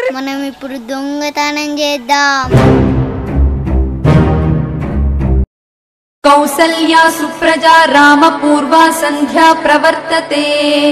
మనం ఇప్పుడు దొంగతనం చేద్దాం కౌసల్యా సుప్రజా రామ పూర్వా సంధ్యా ప్రవర్తతే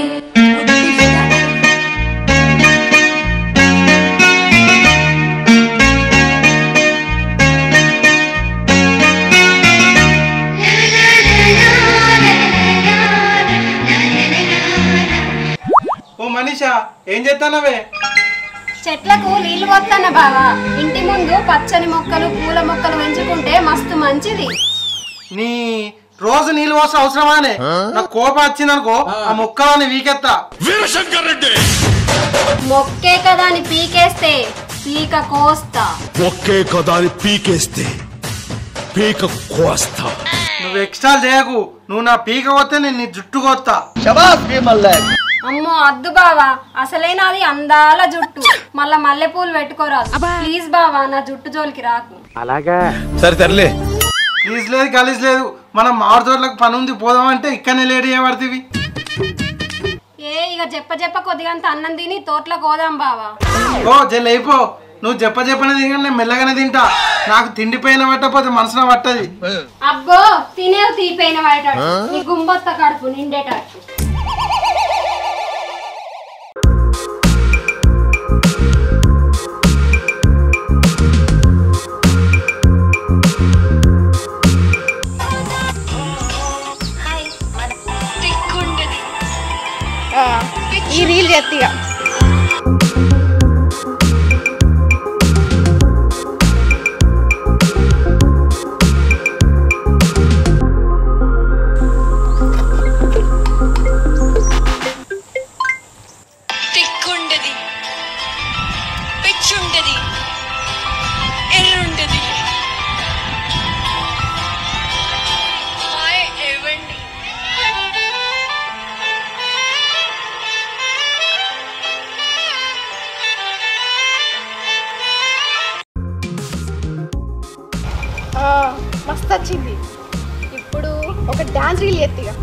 ఓ మనీషా ఏం చేస్తానవే చెట్లకు నీళ్లు పోతాన బావా ఇంటి ముందు పచ్చని మొక్కలు పూల మొక్కలు పెంచుకుంటే మస్తు మంచిది నీ రోజు నీళ్ళు పోసిన అవసరమానే నాకు కోపం వచ్చిందనుకో ఆ మొక్కలని వీకెత్తా మొక్కే కదా అని పీకేస్తే పీక కోస్తా ఒకే కదా అని పీకేస్తే పీక కోస్తా నువ్వు ఎక్స్ట్రా చేయకు నువ్వు నా పీక కొత్తే నేను నీ జుట్టు కొత్తా అమ్మో అద్దు బావా అసలే నాది అందాల జుట్టు మళ్ళా మల్లెపూలు పెట్టుకోరాదు ప్లీజ్ బావా నా జుట్టు జోలికి రాకు సరే తరలే ప్లీజ్ లేదు గలీజ్ లేదు మనం మామిడి తోటలకు పని ఉంది పోదామంటే ఇక్కడనే లేడీ చేయబడుతుంది ఏ ఇక చెప్ప చెప్ప కొద్దిగంత అన్నం తిని తోటలో కోదాం బావా ఓ జల్ అయిపో నువ్వు చెప్ప చెప్పనే తినగా నేను మెల్లగానే తింటా నాకు తిండి పైన పట్టకపోతే మనసున పట్టది అబ్బో తినేవు తీపోయిన వాడేటట్టు నీ గుంబొత్త కడుపు నిండేటట్టు ఈ రీల్ చేస్తా తిక్కుండది పిచ్చుండది ఎర్రుండది హాయ్ ఏవండి మస్తు వచ్చింది ఇప్పుడు ఒక డాన్స్ రీల్ చేస్తా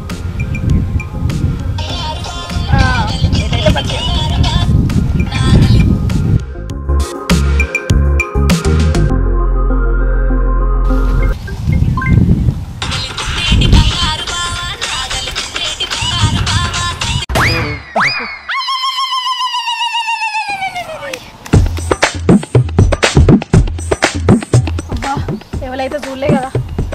అబ్బా ఎవరైతే చూడలే కదా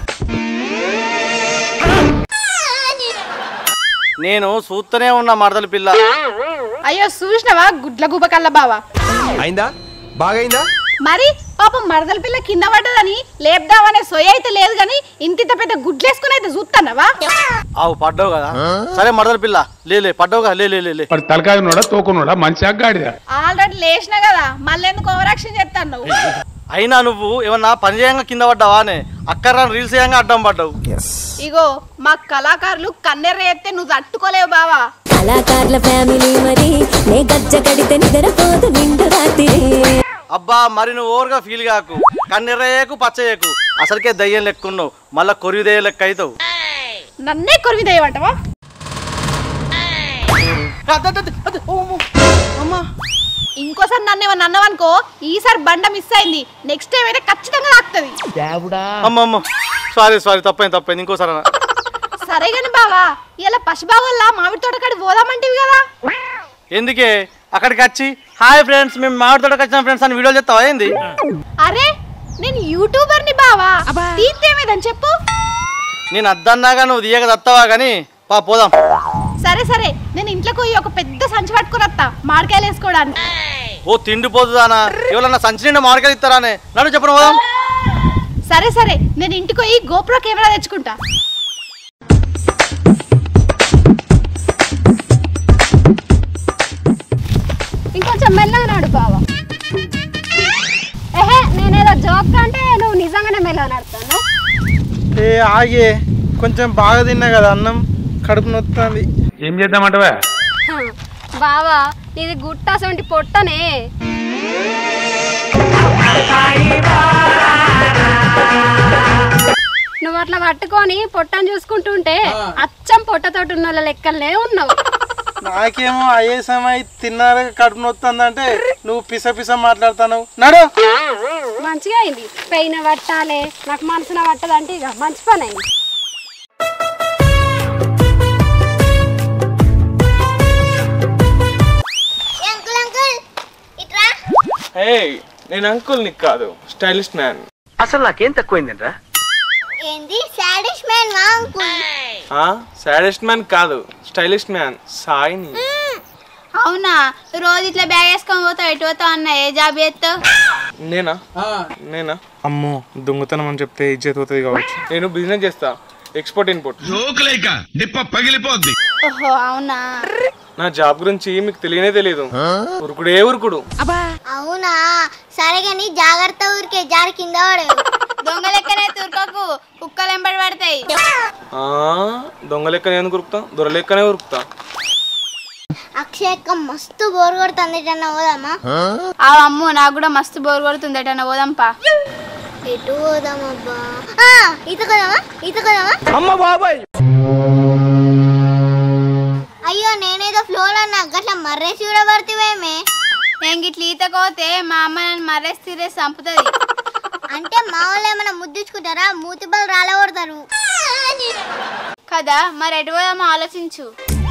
నేను చూస్తూనే ఉన్నా మరదల పిల్ల అయ్యో చూసినవా గుడ్ల గుబ కల్ల బావా అయిందా బాగైందా మరి పాపం మరదల పిల్ల కింద పడ్డదని లేపుదామనే సొయ్య అయితే లేదు కానీ ఇంత పెద్ద గుడ్లేసుకుని అయితే చూస్తానవా ఆవు పడ్డావు కదా సరే మరదల పిల్ల లేలే పడ్డావు కదా లే లే, లే లే వాడు తలకాయ ఉన్నాడా తోకున్నాడా మంచి అగ్గాడిదా ఆల్రెడీ లేచిన కదా మళ్ళీ ఎందుకు ఓవరాక్షన్ చేస్తాను నువ్వు అయినా నువ్వు ఏమన్నా పని చేయంగా కింద పడ్డావా అని అక్కర రీల్స్ చేయంగా అడ్డం పడ్డావు ఇగో మా కళాకారులు కన్నెర్ర ఎత్తే నువ్వు తట్టుకోలేవు బావా కళాకారుల ఫ్యామిలీ మరి నే గజ్జ కడితే నిద్రపోదు నిండు రాత్రి అబ్బా మరి నువ్వు ఓవర్గా ఫీల్ కాకు కన్నెర్రయ్యకు పచ్చయ్యకు అసలుకే దయ్యం లెక్కున్నావు మళ్ళా కొరివిదయ్య లెక్క అవుతావు నన్నే కొరివిదేయమంటవా ఇంకోసారి నన్ను ఏమన్నా అన్నావనుకో ఈసారి బండ మిస్ అయింది నెక్స్ట్ టైం అయితే ఖచ్చితంగా తాకుతుంది అమ్మ అమ్మ సారీ సారీ తప్పైంది తప్పైంది ఇంకోసారి అన్నా. సరే గాని బావా ఇలా పసిబావల్లా మామిడి తోటకాడి పోదామంటివి కదా ఎందుకే అక్కడికి వచ్చి హాయ్ ఫ్రెండ్స్ మేము మామిడి తోటకి వచ్చిన ఫ్రెండ్స్ అని వీడియో చెప్తావా ఏంది అరే నేను యూట్యూబర్ ని బావా తీర్థేమేదని చెప్పు నేను అద్దన్నాగా నువ్వు తీయక తత్తవా కానీ పా పోదాం సరే సరే నేను ఇంట్లోకి పోయి ఒక పెద్ద సంచి పట్టుకుని వస్తా మామిడికాయలు వేసుకోవడానికి ఓ తిండిపోతుందానా ఎవరన్నా సంచి నిండా మామిడికాయలు ఇస్తారానే నన్ను చెప్పను పోదాం సరే సరే నేను ఇంటికి పోయి గోప్రో కెమెరా తెచ్చుకుంటా ఇంకొంచెం మెల్లగా నడు బావా ఏహే నేనేదో జోక్ అంటే నువ్వు నిజంగానే మెల్లగా నడుతాను ఏ ఆగే కొంచెం బాగా తిన్నా కదా అన్నం కడుపు నొత్తుంది ఏం చేద్దామంటవా బావా ఇది గుట్ట అసంటి పొట్టనే నువ్వు అట్లా పట్టుకొని పొట్టని చూసుకుంటుంటే అచ్చం పొట్టతోటి ఉన్న వాళ్ళ లెక్కలనే ఉన్నావు నాకేమో ఐఎస్ఎం అయి తిన్నారా కడుపు నొత్తుంది అంటే నువ్వు పిస పిస మాట్లాడతాను నడు మంచిగా అయింది పెయిన పట్టాలే నాకు మనసున పట్టదంటే ఇక మంచి పని అయింది అంకుల్ అంకుల్ ఇట్రా హే నేను అంకుల్ నీకు కాదు స్టైలిష్ మ్యాన్ అసలు నాకేం తక్కువైందంట్రా ఏంది సాడిష్ మ్యాన్ మా అంకుల్ సాడెస్ట్ మ్యాన్ కాదు స్టైలిష్ మ్యాన్ సాయిని అవునా రోజు ఇట్లా బ్యాగ్ వేసుకొని పోతావు ఎటు పోతావు అన్న ఏ జాబ్ చేస్తావు నేనా నేనా అమ్మో దొంగతనం అని చెప్తే ఇజ్జత్ అవుతుంది కావచ్చు నేను బిజినెస్ చేస్తా ఎక్స్పోర్ట్ ఇన్పుట్ జోకులేక డిప్ప పగిలిపోద్ది ఓహో అవునా నా జాబ్ గురించి మీకు తెలియనే తెలియదు ఉరుకుడే ఉరుకుడు అవునా సరే కానీ జాగ్రత్త ఊరికే జారి కింద పడు దొంగ లెక్కనే తుర్కకు కుక్కలు ఎంబడి పడతాయి ఆ, దొంగ లెక్కనే ఎందుకు ఉరుకుతా దొర లెక్కనే ఉరుకుతా అక్షయక్క మస్తు బోర్ కొడుతుంది ఎటన్నా పోదామా ఆ అమ్ము నాకు కూడా మస్తు బోర్ కొడుతుంది ఎటన్నా పోదాంపా ఎటు పోదామబ్బా ఆ, ఈత కదమా ఈత కదమా అమ్మ బాబాయ్ అయ్యో నేనేదో ఫ్లోర్ అన్నా గట్ల మర్రేసి కూడా పడుతువేమే నేను గిట్ల ఈత కోతే మా అమ్మ నన్ను మర్రేసి తీరేసి చంపుతుంది అంటే మా వాళ్ళు ఏమైనా ముద్దించుకుంటారా మూతి బలు రాలగొడతారు కదా మరి ఎటు పోదామో ఆలోచించు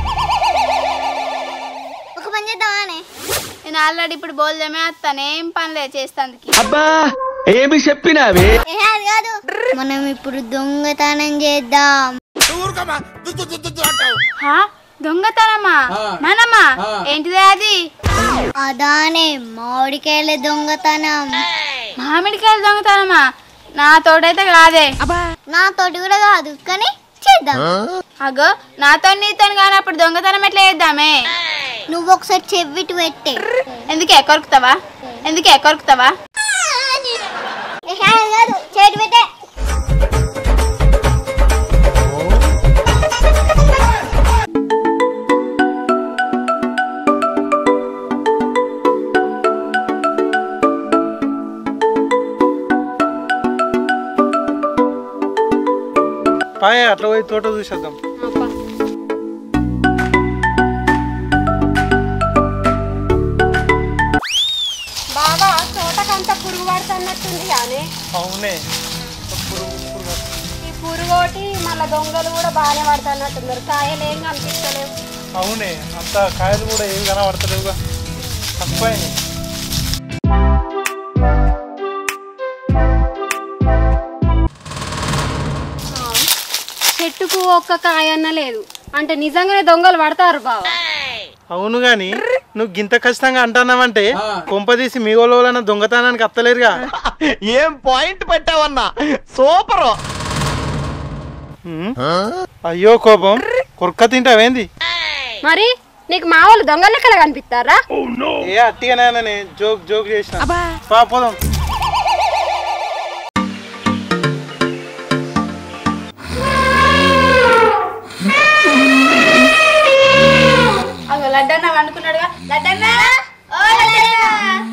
ఒక పని చేద్దామానే నేను ఆల్రెడీ ఇప్పుడు బోల్దేమే వస్తాను ఏం పనిలే చేస్తాందుకి అబ్బా ఏమి చెప్పినావే ఏ అది కాదు మనం ఇప్పుడు దొంగతనం చేద్దాం హా? దొంగతనమా మనమా ఏంటిదే అది అదానే మామిడికాయల దొంగతనం మామిడికాయలు దొంగతనమా నా తోడైతే కాదే నా తోటి కూడా కాదు కానీ చేద్దాం అగో నాతో నీతో కానప్పుడు దొంగతనం ఎట్లా చేద్దామే నువ్వు ఒకసారి చెవిటి పెట్టే ఎందుకే కొరుకుతావా ఎందుకే కొరుకుతావా ఏ అది కాదు చేతి పెట్టే పాయ అట్లా పోయి తోట చూసేద్దాం బాబా తోటకంతా పురుగు పడుతున్నట్టుంది కానీ అవునే ఈ పురుగు ఒకటి మళ్ళీ దొంగలు కూడా బాగానే పడుతున్నట్టున్నారు కాయలు ఏం కనిపిస్తలేవు అవునే అంత కాయలు కూడా ఏవి కనబడతలేవుగా తక్కువైనాయి చెట్టుకు ఒక్క కాయ అన్న లేదు అంటే నిజంగానే దొంగలు పడతారు బావ అవును గాని నువ్వు గింత ఖచ్చితంగా అంటున్నావంటే కొంపదీసి మీ వాళ్ళ దొంగతనానికి అత్తలేరుగా ఏం పాయింట్ పెట్టావన్నా సూపర్ హ్మ్? అయ్యో కోపం కుర్క తింటావేంది మరి నీకు మా వాళ్ళు దొంగ లెక్కలు కనిపిస్తారా ఏ అట్టిగానే జోక్ జోక్ చేసిన పా పోదాం అగో లడ్డన్న వండుకున్నాడుగా లడ్డన్న ఓ లడ్డన్న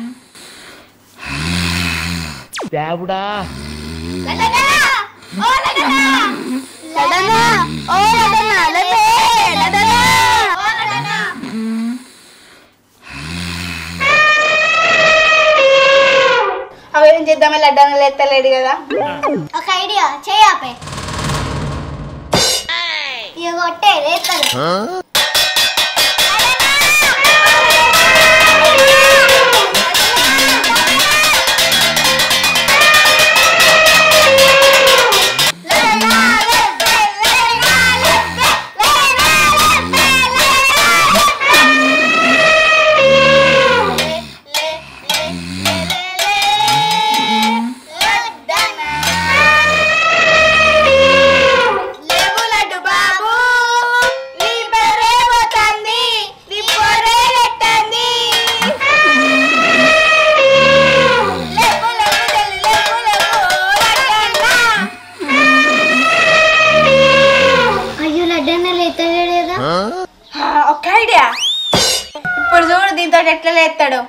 దేవుడా లడ్డన్న ఓ లడ్డన్న లడ్డన్న ఓ లడ్డన్న లడ్డే లడ్డన్న ఓ లడ్డన్న అవి ఏం చేద్దామే లడ్డన్న లేస్తలేడు కదా ఒక ఐడియా చేయాపే ఇక కొట్టే లేస్తారు లేవు లడ్డు బాబు నీ బర్రె పోతంది నీ బర్రె నెట్టంది లేవు లేవు తల్లి లేవు లేవు లడ్డన్న అయ్యో లడ్డన్న లేతలేడు కదా ఒక ఐడియా ఇప్పుడు చూడు దీంతో ఎట్లా లేస్తాడు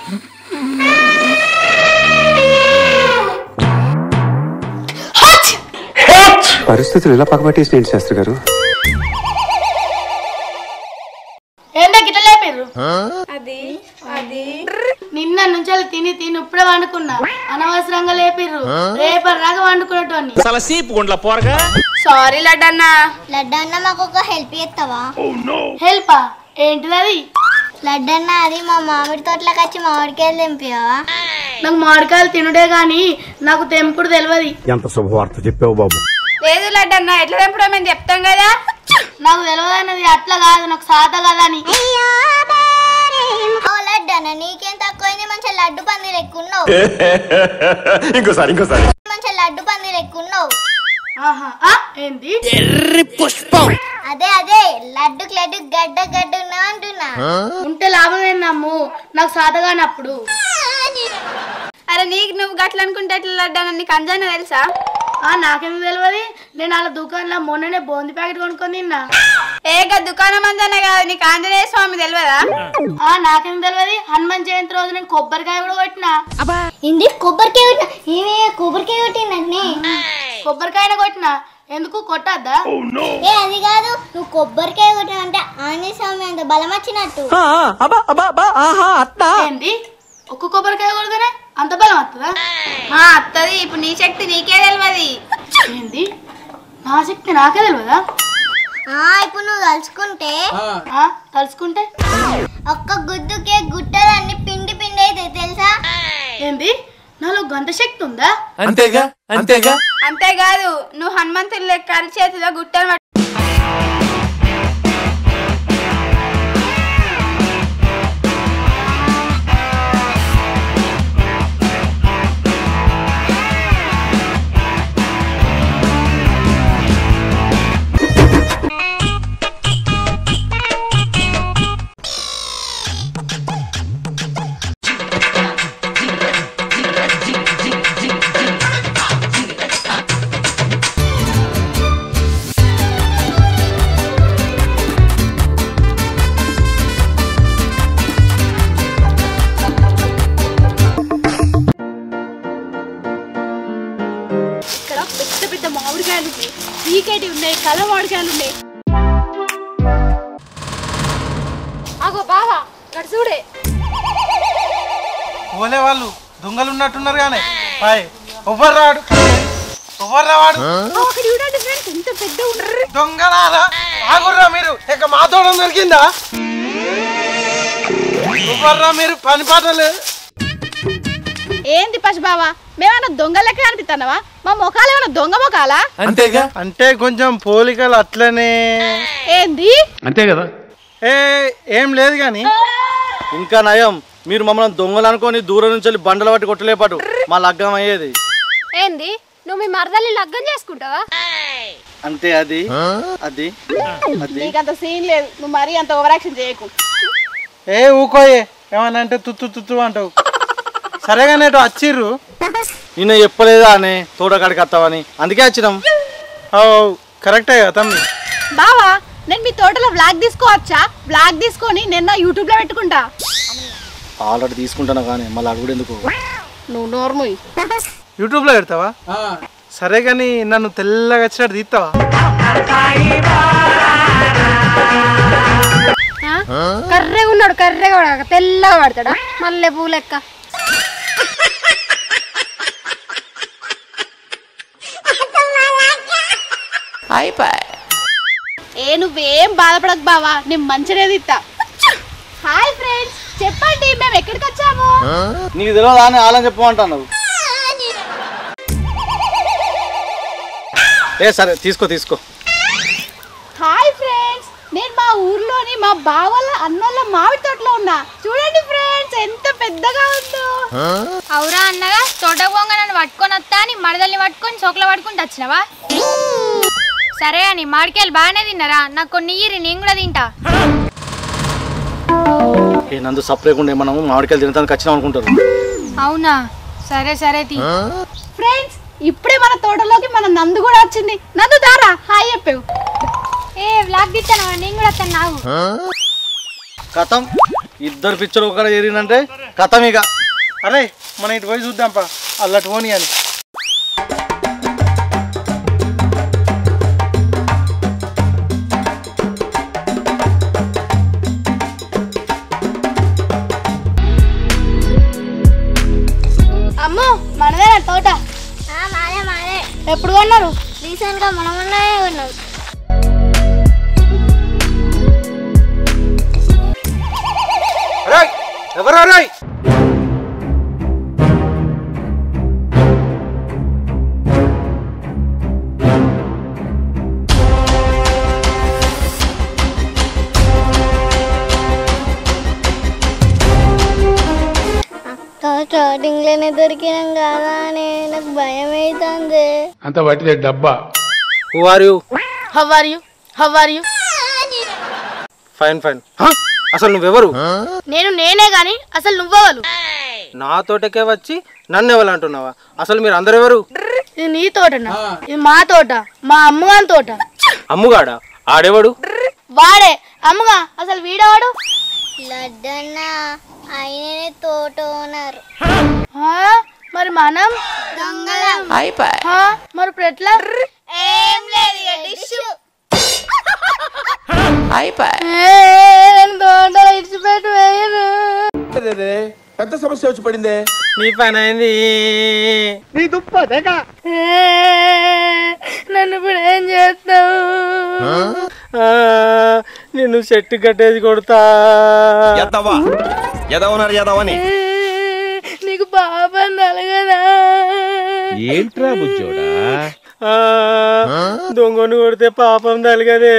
పరిస్థితులు ఎలా పక్కబట్టేసినాయండి శాస్త్రి గారు ఏంటో గిట్ల లేపారు అది అది నిన్న నుంచి అలా తిని తిని ఇప్పుడే వండుకున్నా అనవసరంగా లేపిర్రు రేపటిదాకా వండుకునేటోని చాలా సీపు గుండ్ల పోరగా సారీ లడ్డన్న లడ్డన్న మాకు ఒక హెల్ప్ చేస్తావా హెల్పా ఏంటిది అది లడ్డన్న అది మా మామిడి తోటలోకి వచ్చి మామిడికాయలు తెంపియావా నాకు మామిడికాయలు తినుడే గాని నాకు తెంపుడు తెలియదు ఎంత శుభవార్త చెప్పావు బాబు లేదు లడ్డన్న ఎట్లా తెంపుడో మేము చెప్తాం కదా నాకు తెలియదు అన్నది అట్లా కాదు నాకు సాత కదా అని ఓ లడ్డన్న నీకేం తక్కువైంది మంచిగా లడ్డు పందిరి ఎక్కున్నావు ఇంకోసారి ఇంకోసారి మంచిగా లడ్డు పందిరి ఎక్కున్నావు ఆహా ఆ, ఏంది పుష్పం అదే అదే లడ్డుకి లడ్డు గడ్డ గడ్డ ఉన్నా అంటున్నా ఉంటే లాభం ఏందమ్ము నాకు సాత కానప్పుడు అరే నీకు నువ్వు గట్ల అనుకుంటే ఎట్లా లడ్డాను నీకు అంజానా తెలుసా ఆ నాకెందుకు తెలియదు నేను వాళ్ళ దుకాణంలో మొన్ననే బోంది ప్యాకెట్ కొనుక్కొని తిన్నా ఏక దుకాణం అంజానే కాదు నీకు ఆంజనేయ స్వామి తెలియదా ఆ నాకెందుకు తెలియదు హనుమాన్ జయంతి రోజు నేను కొబ్బరికాయ కూడా కొట్టినా ఇంది కొబ్బరికాయ కొట్టిన ఏమే కొబ్బరికాయ కొట్టిందండి కొబ్బరికాయన కొట్టినా ఎందుకు కొట్టద్దా ఏ అది కాదు నువ్వు కొబ్బరికాయ కొట్టిన అంటే ఆంజనేయ స్వామి అంత బలం వచ్చినట్టు ఏంది ఒక్క కొబ్బరికాయ కొడితేనే అంత బలం వస్తుందా ఆ అత్తది ఇప్పుడు నీ శక్తి నీకే తెలియదు ఏంది నా శక్తి నాకే తెలియదా ఆ ఇప్పుడు నువ్వు తలుచుకుంటే ఆ, తలుచుకుంటే ఒక్క గుద్దుకే గుట్టలన్నీ పిండి పిండి అయితే తెలుసా ఏంది నాలో గంట శక్తి ఉందా అంతేగా అంతేగా అంతేకాదు నువ్వు హనుమంతుడి లెక్క చేతిలో గుట్టలు పట్టు- ఇక్కడ పెద్ద పెద్ద మామిడికాయలు ఉన్నాయి చీకటి ఉన్నాయి కల మామిడికాయలు ఉన్నాయి అగో బావా ఇక్కడ చూడే ఓలే వాళ్ళు దొంగలు ఉన్నట్టున్నారు కానీ హాయ్ ఎవ్వరు రాడు ఎవ్వరు రావాడు అక్కడ చూడండి ఫ్రెండ్స్ ఎంత పెద్ద ఉండరు దొంగలారా ఆగుర్రా మీరు ఇక మా తోడం దొరికిందా ఎవ్వర్రా మీరు పని పాట లేదు ఏంది పశు బావా మేమన్నా దొంగ లెక్క అనిపిస్తున్నావా మా ముఖాలు ఏమన్నా దొంగ ముఖాలా అంతేగా అంటే కొంచెం పోలికలు అట్లనే ఏంది అంతే కదా ఏ ఏం లేదు కానీ ఇంకా నయం మీరు మమ్మల్ని దొంగలు అనుకొని దూరం నుంచి వెళ్ళి బండలు పట్టి కొట్టలేపాటు మా లగ్గం అయ్యేది ఏంది నువ్వు మీ మరదల్ని లగ్గం చేసుకుంటావా అంటే అది అది అది నీకంత సీన్ లేదు నువ్వు మరీ అంత ఓవరాక్షన్ చేయకు ఏ ఊకోయే ఏమన్నా అంటే తుత్తు తుత్తు అంటావు సరేగానే ఇటు వచ్చిర్రు నిన్న చెప్పలేదా అనే తోటకాడికి వస్తావని అందుకే వచ్చినాం ఓ కరెక్టే కదా తమ్మి బావా నేను మీ తోటలో బ్లాగ్ తీసుకోవచ్చా బ్లాగ్ తీసుకొని నేను నా యూట్యూబ్ లో పెట్టుకుంటా ఆల్రెడీ తీసుకుంటాను కానీ మళ్ళీ అడుగుడు ఎందుకు నువ్వు నోర్ముయ్ యూట్యూబ్లో పెడతావా సరే కానీ నన్ను తెల్లగా వచ్చినట్టు తీస్తావా కర్రెగా ఉన్నాడు కర్రెగా ఉన్నాడు తెల్లగా పడతాడా మల్లె పూ లెక్క ఏ నువ్వేం బాధపడకు బావా నేను మంచిగా తీస్తా హాయ్ ఫ్రెండ్స్ చెప్పండి మేము ఎక్కడికి వచ్చాము నీకు తెలియదా అని ఆలని చెప్పమంటావు ఏ సరే తీసుకో తీసుకో హాయ్ ఫ్రెండ్స్ నేను మా ఊర్లోని మా బావల అన్నోళ్ళ మామిడి తోటలో ఉన్నా చూడండి ఫ్రెండ్స్ ఎంత పెద్దగా ఉందో అవురా అన్నగా తోట పోంగ నన్ను పట్టుకొని వస్తా అని మరదల్ని పట్టుకొని చోట్ల పట్టుకుంటూ వచ్చినవా సరే అని మామిడికాయలు బాగానే తిన్నారా నాకు కొన్ని ఇయ్యిరి నేను కూడా తింటా ఏ నందు సపరేకుండా మనము మామిడికాయలు తినడానికి వచ్చినాం అనుకుంటారు అవునా సరే సరే తీ ఫ్రెండ్స్ ఇప్పుడే మన తోటలోకి మన నందు కూడా వచ్చింది నందు దారా హాయ్ చెప్పావు ఏ వ్లాగ్ తీస్తాను నేను కూడా వస్తాను నాకు కథం ఇద్దరు పిక్చర్ ఒకరు చేరిందంటే కథం ఇక అరే మనం ఇటు పోయి చూద్దాంపా అల్లటి పోనీ అని తోట మారే మారే ఎప్పుడు కొన్నారు రీసెంట్ గా మన మొన్నే కొన్నాం ఎవరా రాయ్ స్టార్టింగ్ లోనే దొరికినాం కదా అని నాకు భయం అవుతుంది అంత పట్టిదే డబ్బా who are you how are you how are you fine fine అసలు నువ్వెవరు నేను నేనే గాని అసలు నువ్వెవరు నా తోటకే వచ్చి నన్ను ఎవరు అంటున్నావా అసలు మీరు అందరు ఎవరు ఇది నీ తోటనా ఇది మా తోట మా అమ్మగారి తోట అమ్ముగాడా ఆడేవాడు వాడే అమ్మగా అసలు వీడవాడు లడ్డన్న ఆయననే తోట ఓనర్ ఆ, మరి మనం దొంగలం ఆ, మరి ఇప్పుడు ఎట్లా ఏం లేదు ఇక టిష్యూ ఏ, నేను తోటలో ఇడిచిపెట్టి వేయను పెద్ద సమస్య వచ్చి పడిందే నీ పని అయింది నీ దుప్పదేగా ఏ, నన్ను ఇప్పుడు ఏం చేస్తావు ఆ, నిన్ను చెట్టు కట్టేసి కొడతా ఎదవా ఎదవన్నారు ఎదవని ఏ, నీకు పాపం తలగదా ఏంట్రా బుజ్జోడా ఆ, దొంగను కొడితే పాపం తలగదే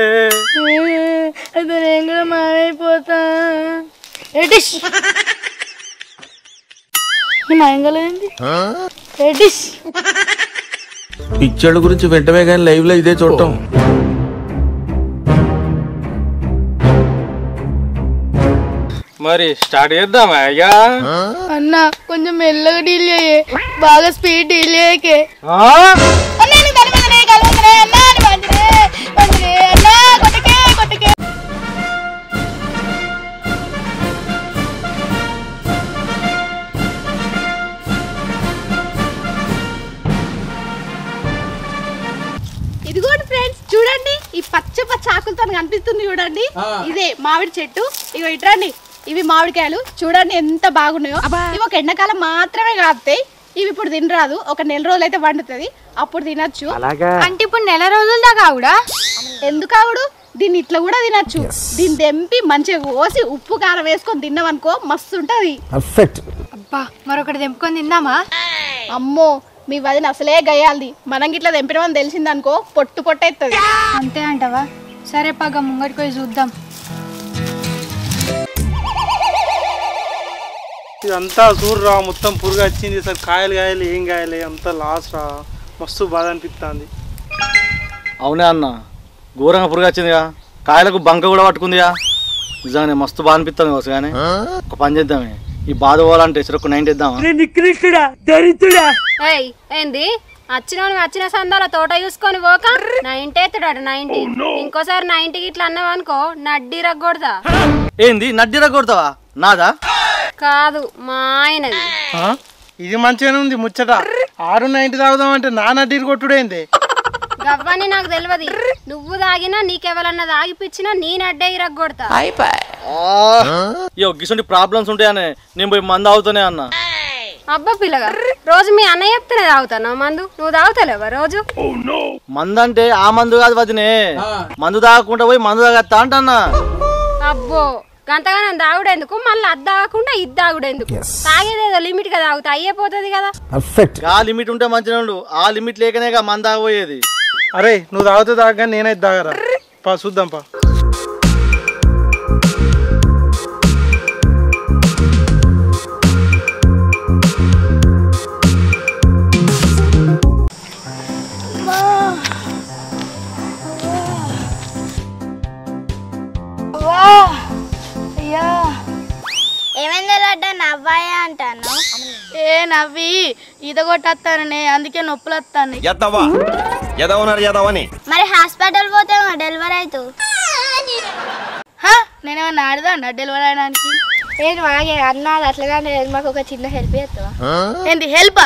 అయితే నేను కూడా మారైపోతా ఎడిష్ మాయంగలేంది ఎడిష్ పిచ్చోళ్ళ గురించి వెంటనే కానీ లైవ్ లో ఇదే చూడటం మరి స్టార్ట్ చేద్దామా అయ్యా అన్న కొంచెం మెల్లగా డీల్ చేయే బాగా స్పీడ్ డీల్ చేయకే ఆ? అన్న నీకు దాని మీద నే కలవకరే, అన్న, నీ మంచిదే, మంచిదే, అన్న, కొట్టకే, కొట్టకే. ఇదిగోండి ఫ్రెండ్స్ చూడండి ఈ పచ్చ పచ్చ ఆకులతో కనిపిస్తుంది చూడండి ఇదే మామిడి చెట్టు ఇగో ఇట్రండి ఇవి మామిడికాయలు చూడండి ఎంత బాగున్నాయో ఇవి ఒక ఎండాకాలం మాత్రమే కాపుతాయి ఇవి ఇప్పుడు తినరాదు ఒక నెల రోజులు అయితే వండుతుంది అప్పుడు తినచ్చు అంటే ఇప్పుడు నెల రోజుల దాకా కూడా ఎందుకు ఆవిడు దీన్ని ఇట్లా కూడా తినచ్చు దీన్ని తెంపి మంచిగా కోసి ఉప్పు కారం వేసుకొని తిన్నామనుకో మస్తు ఉంటది అబ్బా మరొకటి తెంపుకొని తిందామా అమ్మో మీ వదిన అసలే గయ్యాలది మనం గిట్లా తెంపినామని తెలిసిందనుకో పొట్టు పొట్టేస్తుంది అంతే అంటావా సరే పగ ముంగడికి పోయి చూద్దాం ఇదంతా చూడరా మొత్తం పురుగు వచ్చింది సార్ కాయలు కాయలు ఏం కాయలే అంతా లాస్ రా మస్తు బాధ అనిపిస్తుంది అవునే అన్న ఘోరంగా పురుగు వచ్చిందిగా కాయలకు బంక కూడా పట్టుకుందిగా నిజంగానే మస్తు బాగా అనిపిస్తుంది కావచ్చు కానీ ఒక పని చేద్దామే ఈ బాధ పోవాలంటే చెరకు నైన్ ఇద్దామా ఏయ్ ఏంది వచ్చినోని వచ్చిన సందాల తోట చూసుకొని పోక నైన్టీ ఎత్తుడాడు నైన్టీ ఇంకోసారి నైన్టీకి ఇట్లా అన్నావు అనుకో నడ్డి రగ్గొడతా ఏంది నడ్డిరా కొడతావా నాదా కాదు మా ఆయనది ఆ? ఇది మంచిగానే ఉంది ముచ్చట ఆరు నైన్టీ తాగుదామంటే నా నడ్డీరు కొట్టుడేంది గవ్వని నాకు తెలియదు నువ్వు తాగినా నీకెవరన్నా తాగిపిచ్చినా నీ నడ్డే ఇరగ్గొడతా అయ్యో గిసంటి ప్రాబ్లమ్స్ ఉంటాయనే నేను పోయి మందు అవుతానే అన్న అబ్బా పిల్లగా రోజు మీ అన్నయ్య చెప్తేనే తాగుతాను మందు నువ్వు తాగుతలేవా రోజు మందు అంటే ఆ మందు కాదు వదినే మందు తాగకుండా పోయి మందు తాగత్తా అంటన్నా అబ్బో గంతగానం తాగుడెందుకు మళ్ళీ అది తాగకుండా ఇది తాగుడెందుకు తాగేదేదో లిమిట్ గా తాగుతా అయ్యిపోతుంది కదా ఆ లిమిట్ ఉంటే మంచిగా ఉండు ఆ లిమిట్ లేకనేగా మందు తాగబోయేది అరే నువ్వు తాగుతూ తాగగా నేనైతే తాగరా పా చూద్దాం పా వా అయ్యా ఏమైంది లడ్డ నవ్వాయా అంటాను ఏ నవ్వి ఈత కొట్టేస్తాననే అందుకే నొప్పులు వస్తాను ఎదవా ఎదవన్నారు ఎదవని మరి హాస్పిటల్ పోతే డెలివరీ అవుతూ నేనేమన్నా ఆడదా డెలివరీ అవడానికి నేను మాగే అన్నది అట్లగానే మాకు ఒక చిన్న హెల్ప్ చేస్తావా ఏంటి హెల్పా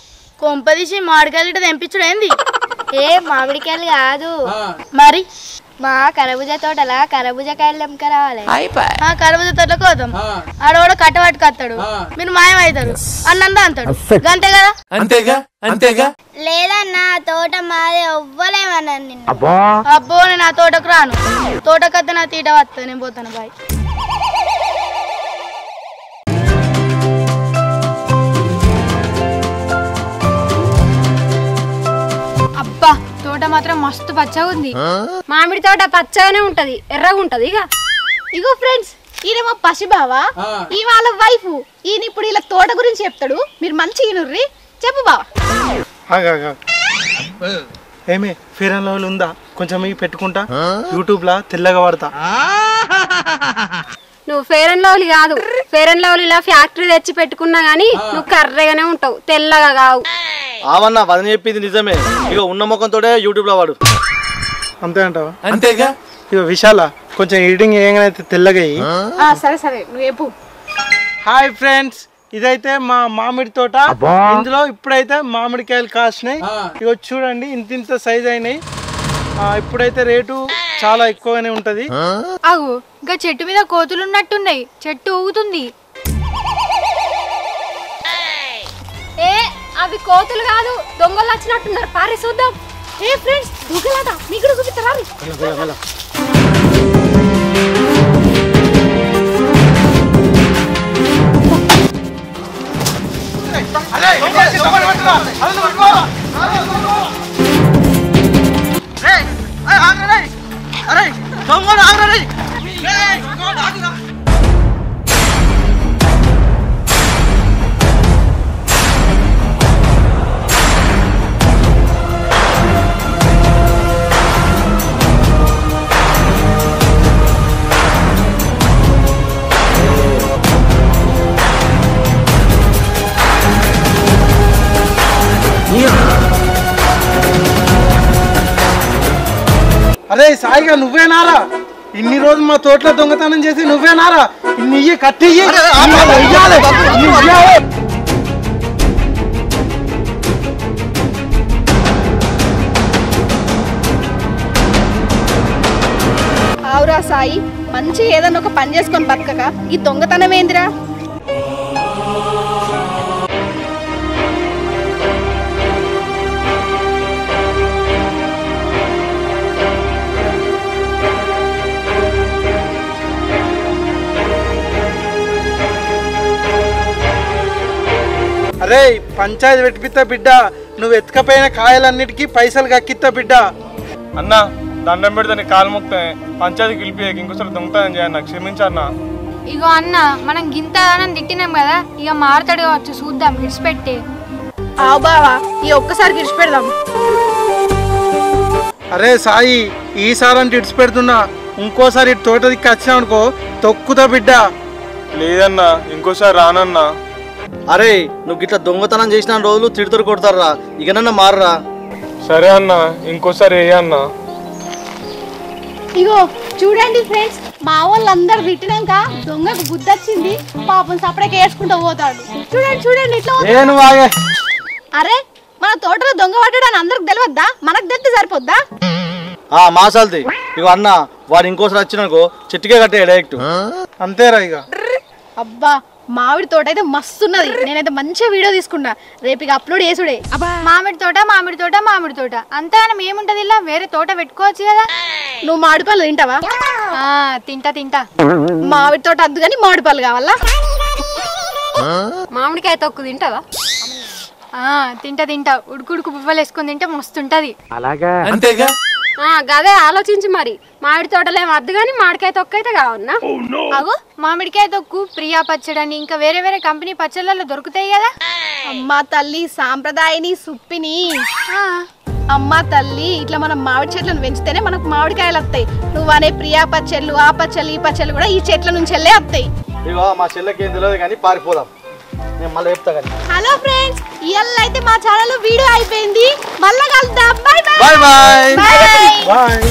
కొంపదీసి మామిడికాయలు ఇట్లా తెంపించడం ఏంది ఏ మామిడికాయలు కాదు మరి మా కరబుజ తోటలా కరబుజ కాయలు తెంపకరావాలి ఆ కరబుజ తోటలకు పోతాం ఆడవాడు కట్ట పట్టుకొస్తాడు మీరు మాయమవుతారు అన్నందా అంటాడు అంతే కదా అంతేగా అంతేగా లేదన్నా తోట మాదే ఎవ్వలేమన్నా నిన్ను అబ్బో నేను ఆ తోటకు రాను తోటకత్త నా తీట వస్తా నేను పోతాను బాయ్ అబ్బా తోట మాత్రం మస్తు పచ్చగా ఉంది మామిడి తోట పచ్చగానే ఉంటది ఎర్రగా ఉంటది ఇక ఇగో ఫ్రెండ్స్ ఈయన మా పసిబావా ఈ వాళ్ళ వైఫ్ ఈయన ఇప్పుడు ఇలా తోట గురించి చెప్తాడు మీరు మంచి ఈనుర్రి చెప్పు బావా ఆగు, ఆగు, ఆగు. ఏమే ఫేర్ అండ్ లవ్లీ ఉందా కొంచెం ఇవి పెట్టుకుంటా యూట్యూబ్ లా తెల్లగా వాడతా నువ్వు ఫేర్ అండ్ లవ్లీ కాదు ఫేర్ అండ్ లవ్లీలా ఫ్యాక్టరీ తెచ్చి పెట్టుకున్నా గానీ నువ్వు కర్రగానే ఉంటావు తెల్లగా కావు ఆవన్న వదని చెప్పింది నిజమే ఇక ఉన్న ముఖంతోనే యూట్యూబ్ లో వాడు అంతే అంటావా అంతేగా ఇక విశాల కొంచెం ఎడిటింగ్ ఏమైనా తెల్లగా అయ్యి సరే సరే నువ్వు చెప్పు హాయ్ ఫ్రెండ్స్ ఇదైతే మా మామిడి తోట ఇందులో ఇప్పుడైతే మామిడికాయలు కాసినాయి ఇగో చూడండి ఇంత ఇంత సైజ్ అయినాయి ఆ, ఇప్పుడైతే రేటు చాలా ఎక్కువగానే ఉంటది అగు ఇంకా చెట్టు మీద కోతులు ఉన్నట్టున్నాయి చెట్టు ఊగుతుంది ఏ అవి కోతులు కాదు దొంగలు వచ్చినట్టున్నారు పారి చూద్దాం ఏ ఫ్రెండ్స్ దూకలాట మీకు కూడా చూపిస్తారా అరే సాయిగా నువ్వేనారా ఇన్ని రోజులు మా తోటలో దొంగతనం చేసి నువ్వేనారా ఇన్ని ఇయ్యి కట్టి ఇయ్యి. ఇన్ని ఇయ్యాలి. ఇన్ని ఇయ్యాలి. ఆవురా సాయి మంచి ఏదన్నా ఒక పని చేసుకొని బతకక ఈ దొంగతనం ఏందిరా అరే పంచాయతీ పెట్టిపిత్తా బిడ్డ నువ్వు ఎత్తుకపోయిన కాయలన్నిటికీ పైసలు కక్కిత్తా బిడ్డ అన్న దండం పెడితే నీ కాలు మొక్తే పంచాయతీకి పిలిపి ఇంకోసారి దొంగతనం చేయన్న క్షమించన్న ఇగో అన్న మనం గింత ఆనం తిట్టినాం కదా ఇక మారుతాడు కావచ్చు చూద్దాం విడిచిపెట్టి ఆవు బావా ఈ ఒక్కసారి విడిచిపెడదాం అరే సాయి ఈసారి అంటే ఇడిచి పెడుతున్నా ఇంకోసారి ఇటు తోట దిక్కు వచ్చినావు అనుకో తొక్కుతా బిడ్డ లేదన్నా ఇంకోసారి రానన్నా అరే నువ్వు గిట్లా దొంగతనం చేసిన రోజులు తిడుతురు కొడతారా ఇకనన్నా మారరా సరే అన్న ఇంకోసారి ఏ అన్నా ఇగో చూడండి ఫ్రెండ్స్ మా వాళ్ళందరూ తిట్టినాక దొంగకు బుద్ధి వచ్చింది పాపం సపడకి వేసుకుంటూ పోతాడు చూడండి చూడండి ఇట్లా పోతాడు. నేను వాగే అరే మన తోటలో దొంగ పడ్డాడు అందరికి తెలియద్దా మనకు తెలిస్తే సరిపోద్దా ఆ మాసాలది ఇగో అన్న వాడు ఇంకోసారి వచ్చిననుకో చెట్టుకే కట్టే డైరెక్ట్ అంతేరా ఇక అబ్బా మామిడి తోట అయితే మస్తున్నది నేనైతే మంచిగా వీడియో తీసుకున్నా రేపు ఇక అప్లోడ్ చేసుడే మామిడి తోట మామిడి తోట మామిడి తోట అంతా ఏముంటది ఇలా వేరే తోట పెట్టుకోవచ్చు కదా నువ్వు మామిడి పళ్ళు తింటావా ఆ, తింటా తింటా మామిడి తోట అద్దు కానీ మామిడి పళ్ళు కావాలా మామిడికాయ తొక్కు తింటావా ఆ, తింటా తింటా ఉడుకుడుకు పువ్వులు వేసుకొని తింటే మస్తుంటది అంతేగా ఆ, గదే ఆలోచించి మరి మామిడి తోటలో ఏం వద్దు కానీ మామిడికాయ తొక్కు అయితే కావన్నా అగో మామిడికాయ తొక్కు ప్రియా పచ్చడని ఇంకా వేరే వేరే కంపెనీ పచ్చళ్ళలో దొరుకుతాయి కదా అమ్మా తల్లి సాంప్రదాయని సుప్పిని అమ్మా తల్లి ఇట్లా మనం మామిడి చెట్లను పెంచితేనే మనకు మామిడికాయలు వస్తాయి నువ్వు అనే ప్రియా పచ్చళ్ళు ఆ పచ్చళ్ళు ఈ పచ్చళ్ళు కూడా ఈ చెట్ల నుంచి వెళ్ళే వస్తాయి ఇగో మా చెల్లెకి ఏం తెలియదు కానీ పారిపోదాం నేను మళ్ళీ చెప్తా కానీ హలో ఫ్రెండ్స్ ఇవాళ అయితే మా ఛానల్ వీడియో అయిపోయింది మళ్ళా కలుద్దాం bye bye bye bye bye